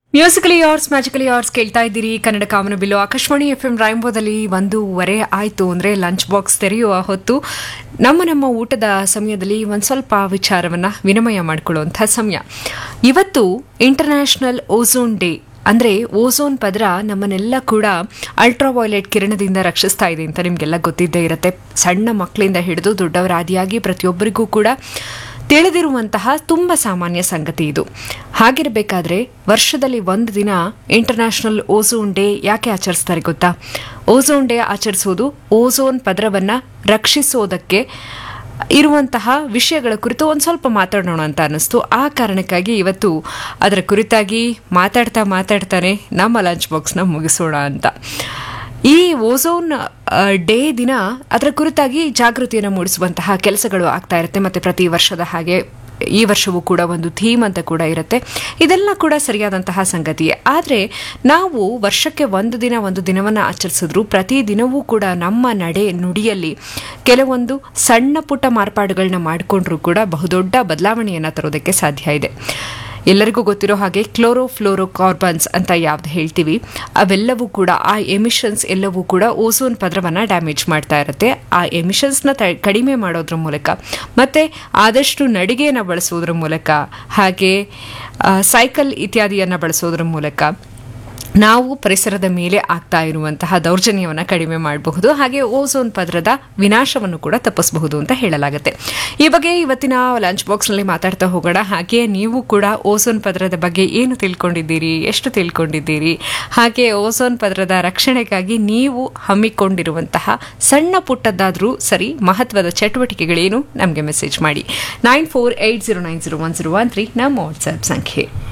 musically ಯಾರ್ಸ್ magically ಯಾರ್ಸ್ ಕೇಳ್ತಾ ಇದ್ದೀರಿ ಕನ್ನಡ ಕಾಮನ ಬಿಲ್ಲು ಆಕಾಶವಾಣಿ ಎಫ್ ಎಂ ರಾಯಂಬೋದಲ್ಲಿ ಒಂದೂವರೆ ಆಯಿತು ಅಂದರೆ ಲಂಚ್ ಬಾಕ್ಸ್ ತೆರೆಯುವ ಹೊತ್ತು ನಮ್ಮ ನಮ್ಮ ಊಟದ ಸಮಯದಲ್ಲಿ ಒಂದು ಸ್ವಲ್ಪ ವಿಚಾರವನ್ನು ವಿನಿಮಯ ಮಾಡಿಕೊಳ್ಳುವಂಥ ಸಮಯ ಇವತ್ತು ಇಂಟರ್ನ್ಯಾಷನಲ್ ಓಝೋನ್ ಡೇ ಅಂದರೆ ಓಝೋನ್ ಪದರ ನಮ್ಮನ್ನೆಲ್ಲ ಕೂಡ ಅಲ್ಟ್ರಾವೈಲೆಟ್ ಕಿರಣದಿಂದ ರಕ್ಷಿಸ್ತಾ ಇದೆ ಅಂತ ನಿಮಗೆಲ್ಲ ಗೊತ್ತಿದ್ದೇ ಇರುತ್ತೆ ಸಣ್ಣ ಮಕ್ಕಳಿಂದ ಹಿಡಿದು ದೊಡ್ಡವರಾದಿಯಾಗಿ ಪ್ರತಿಯೊಬ್ಬರಿಗೂ ಕೂಡ ತಿಳಿದಿರುವಂತಹ ತುಂಬ ಸಾಮಾನ್ಯ ಸಂಗತಿ ಇದು ಹಾಗಿರಬೇಕಾದ್ರೆ ವರ್ಷದಲ್ಲಿ ಒಂದು ದಿನ ಇಂಟರ್ನ್ಯಾಷನಲ್ ಓಝೋನ್ ಡೇ ಯಾಕೆ ಆಚರಿಸ್ತಾರೆ ಗೊತ್ತಾ ಓಝೋನ್ ಡೇ ಆಚರಿಸೋದು ಓಝೋನ್ ಪದರವನ್ನು ರಕ್ಷಿಸೋದಕ್ಕೆ ಇರುವಂತಹ ವಿಷಯಗಳ ಕುರಿತು ಒಂದು ಸ್ವಲ್ಪ ಮಾತಾಡೋಣ ಅಂತ ಅನ್ನಿಸ್ತು ಆ ಕಾರಣಕ್ಕಾಗಿ ಇವತ್ತು ಅದರ ಕುರಿತಾಗಿ ಮಾತಾಡ್ತಾ ಮಾತಾಡ್ತಾನೆ ನಮ್ಮ ಲಂಚ್ ಬಾಕ್ಸ್ನ ಮುಗಿಸೋಣ ಅಂತ ಈ ಓಝೋನ್ ಡೇ ದಿನ ಅದರ ಕುರಿತಾಗಿ ಜಾಗೃತಿಯನ್ನು ಮೂಡಿಸುವಂತಹ ಕೆಲಸಗಳು ಆಗ್ತಾ ಇರುತ್ತೆ ಮತ್ತು ಪ್ರತಿ ವರ್ಷದ ಹಾಗೆ ಈ ವರ್ಷವೂ ಕೂಡ ಒಂದು ಥೀಮ್ ಅಂತ ಕೂಡ ಇರುತ್ತೆ ಇದೆಲ್ಲ ಕೂಡ ಸರಿಯಾದಂತಹ ಸಂಗತಿಯೇ ಆದರೆ ನಾವು ವರ್ಷಕ್ಕೆ ಒಂದು ದಿನ ಒಂದು ದಿನವನ್ನು ಆಚರಿಸಿದ್ರು ಪ್ರತಿ ದಿನವೂ ಕೂಡ ನಮ್ಮ ನಡೆ ನುಡಿಯಲ್ಲಿ ಕೆಲವೊಂದು ಸಣ್ಣ ಪುಟ್ಟ ಮಾರ್ಪಾಡುಗಳನ್ನ ಮಾಡಿಕೊಂಡ್ರೂ ಕೂಡ ಬಹುದೊಡ್ಡ ಬದಲಾವಣೆಯನ್ನು ತರೋದಕ್ಕೆ ಸಾಧ್ಯ ಇದೆ ಎಲ್ಲರಿಗೂ ಗೊತ್ತಿರೋ ಹಾಗೆ ಕ್ಲೋರೋಫ್ಲೋರೋ ಕಾರ್ಬನ್ಸ್ ಅಂತ ಯಾವ್ದು ಹೇಳ್ತೀವಿ ಅವೆಲ್ಲವೂ ಕೂಡ ಆ ಎಮಿಷನ್ಸ್ ಎಲ್ಲವೂ ಕೂಡ ಓಝೋನ್ ಪದರವನ್ನು ಡ್ಯಾಮೇಜ್ ಮಾಡ್ತಾ ಇರುತ್ತೆ ಆ ಎಮಿಷನ್ಸ್ನ ತ ಕಡಿಮೆ ಮಾಡೋದ್ರ ಮೂಲಕ ಮತ್ತು ಆದಷ್ಟು ನಡಿಗೆಯನ್ನು ಬಳಸೋದ್ರ ಮೂಲಕ ಹಾಗೆ ಸೈಕಲ್ ಇತ್ಯಾದಿಯನ್ನು ಬಳಸೋದ್ರ ಮೂಲಕ ನಾವು ಪರಿಸರದ ಮೇಲೆ ಆಗ್ತಾ ಇರುವಂತಹ ದೌರ್ಜನ್ಯವನ್ನು ಕಡಿಮೆ ಮಾಡಬಹುದು ಹಾಗೆ ಓಝೋನ್ ಪದರದ ವಿನಾಶವನ್ನು ಕೂಡ ತಪ್ಪಿಸಬಹುದು ಅಂತ ಹೇಳಲಾಗುತ್ತೆ ಈ ಬಗ್ಗೆ ಇವತ್ತಿನ ಲಂಚ್ ಬಾಕ್ಸ್ನಲ್ಲಿ ಮಾತಾಡ್ತಾ ಹೋಗೋಣ ಹಾಗೆ ನೀವು ಕೂಡ ಓಝೋನ್ ಪದರದ ಬಗ್ಗೆ ಏನು ತಿಳ್ಕೊಂಡಿದ್ದೀರಿ ಎಷ್ಟು ತಿಳ್ಕೊಂಡಿದ್ದೀರಿ ಹಾಗೆ ಓಝೋನ್ ಪದರದ ರಕ್ಷಣೆಗಾಗಿ ನೀವು ಹಮ್ಮಿಕೊಂಡಿರುವಂತಹ ಸಣ್ಣ ಪುಟ್ಟದ್ದಾದರೂ ಸರಿ ಮಹತ್ವದ ಚಟುವಟಿಕೆಗಳೇನು ನಮಗೆ ಮೆಸೇಜ್ ಮಾಡಿ nine four eight zero nine zero one zero one three ನಮ್ಮ ವಾಟ್ಸ್ಆ್ಯಪ್ ಸಂಖ್ಯೆ